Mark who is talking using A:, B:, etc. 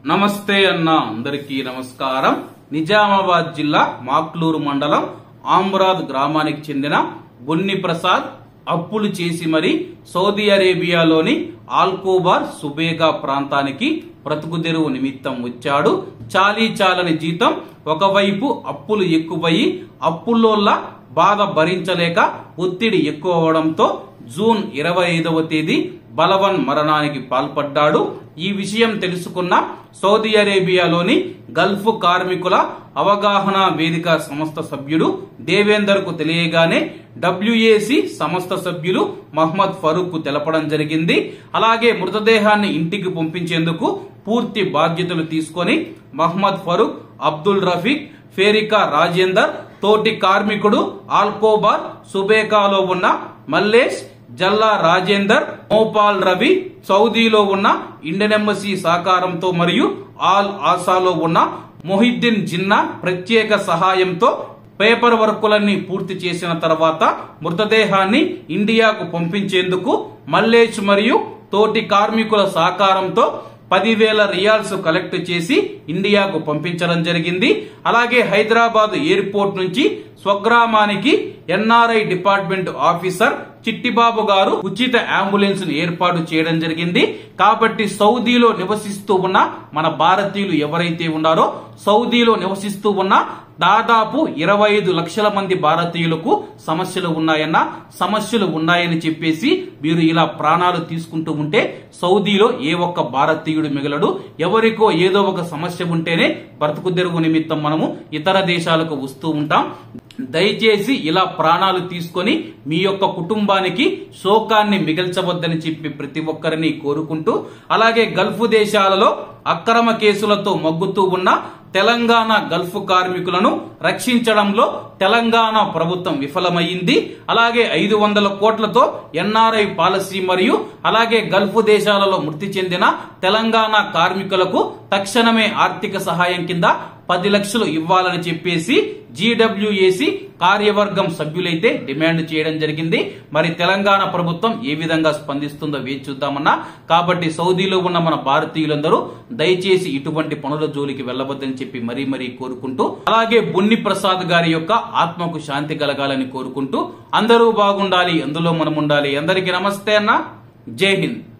A: నమస్తే అన్న అందరికీ నమస్కారం నిజామాబాద్ జిల్లా మాక్లూరు మండలం ఆమ్రాద్ గ్రామానికి చెందిన బొన్ని ప్రసాద్ అప్పులు చేసి మరి సౌదీ అరేబియాలోని ఆల్కోబార్ సుబేగా ప్రాంతానికి బ్రతుకుదెరువు నిమిత్తం వచ్చాడు చాలీ చాలని జీతం ఒకవైపు అప్పులు ఎక్కువయి అప్పుల్లోల్లా బాధ భరించలేక ఒత్తిడి ఎక్కువ అవడంతో జూన్ ఇరవై ఐదవ తేదీ బలవన్ మరణానికి పాల్పడ్డాడు ఈ విషయం తెలుసుకున్న సౌదీ అరేబియాలోని గల్ఫ్ కార్మికుల అవగాహన వేదిక సంస్థ సభ్యుడు దేవేందర్ కు తెలియగానే డబ్ల్యూఏసి సంస్థ సభ్యులు మహమ్మద్ ఫరూక్ కు తెలపడం జరిగింది అలాగే మృతదేహాన్ని ఇంటికి పంపించేందుకు పూర్తి బాధ్యతలు తీసుకొని మహమ్మద్ ఫరూక్ అబ్దుల్ రఫీక్ ఫేరికా రాజేందర్ తోటి కార్మికుడు ఆల్కోబార్ సుబేకాలో ఉన్న మల్లేష్ జల్లా రాజేందర్ మోపాల్ రవి సౌదీలో ఉన్న ఇండియన్ ఎంబసీ సహకారంతో మరియు ఆల్ ఆసాలో ఉన్న మొహిద్దీన్ జిన్నా ప్రత్యేక సహాయంతో పేపర్ వర్కులన్నీ పూర్తి చేసిన తర్వాత మృతదేహాన్ని ఇండియాకు పంపించేందుకు మల్లేష్ మరియు తోటి కార్మికుల సహకారంతో పదివేల రియాల్స్ కలెక్ట్ చేసి ఇండియాకు పంపించడం జరిగింది అలాగే హైదరాబాద్ ఎయిర్పోర్ట్ నుంచి స్వగ్రామానికి NRI department officer Chittibabu garu ఉచిత అంబులెన్స్ ను ఏర్పాటు చేయడం జరిగింది కాబట్టి సౌదీలో నివసిస్తూ ఉన్న మన భారతీయులు ఎవరైతే ఉన్నారో సౌదీలో నివసిస్తూ ఉన్న దాదాపు ఇరవై ఐదు లక్షల మంది భారతీయులకు సమస్యలు ఉన్నాయన్న సమస్యలు ఉన్నాయని చెప్పేసి మీరు ఇలా ప్రాణాలు తీసుకుంటూ ఉంటే సౌదీలో ఏ ఒక్క భారతీయుడు మిగలడు ఎవరికో ఏదో ఒక సమస్య ఉంటేనే బ్రతుకు తెరువు నిమిత్తం మనము ఇతర దేశాలకు వస్తూ ఉంటాం దయచేసి ఇలా ప్రాణాలు తీసుకొని మీ యొక్క కుటుంబానికి శోకాన్ని మిగల్చవద్దని చెప్పి ప్రతి ఒక్కరిని కోరుకుంటూ అలాగే గల్ఫ్ దేశాలలో అక్రమ కేసులతో మగ్గుతూ ఉన్న తెలంగాణ గల్ఫ్ కార్మికులను రక్షించడంలో తెలంగాణ ప్రభుత్వం విఫలమైంది అలాగే ఐదు వందల కోట్లతో ఎన్ఆర్ఐ పాలసీ మరియు అలాగే గల్ఫ్ దేశాలలో మృతి చెందిన తెలంగాణ కార్మికులకు తక్షణమే ఆర్థిక సహాయం కింద పది లక్షలు ఇవ్వాలని చెప్పేసి జీడబ్ల్యూఏసి కార్యవర్గం సభ్యులైతే డిమాండ్ చేయడం జరిగింది మరి తెలంగాణ ప్రభుత్వం ఏ విధంగా స్పందిస్తుందో వేచి చూద్దామన్నా కాబట్టి సౌదీలో ఉన్న మన భారతీయులందరూ దయచేసి ఇటువంటి పనుల జోలికి వెళ్ళవద్దని చెప్పి మరీ మరీ కోరుకుంటూ అలాగే బున్ని ప్రసాద్ గారి యొక్క ఆత్మకు శాంతి కలగాలని కోరుకుంటూ అందరూ బాగుండాలి అందులో మనం ఉండాలి అందరికీ నమస్తే అన్న జై హింద్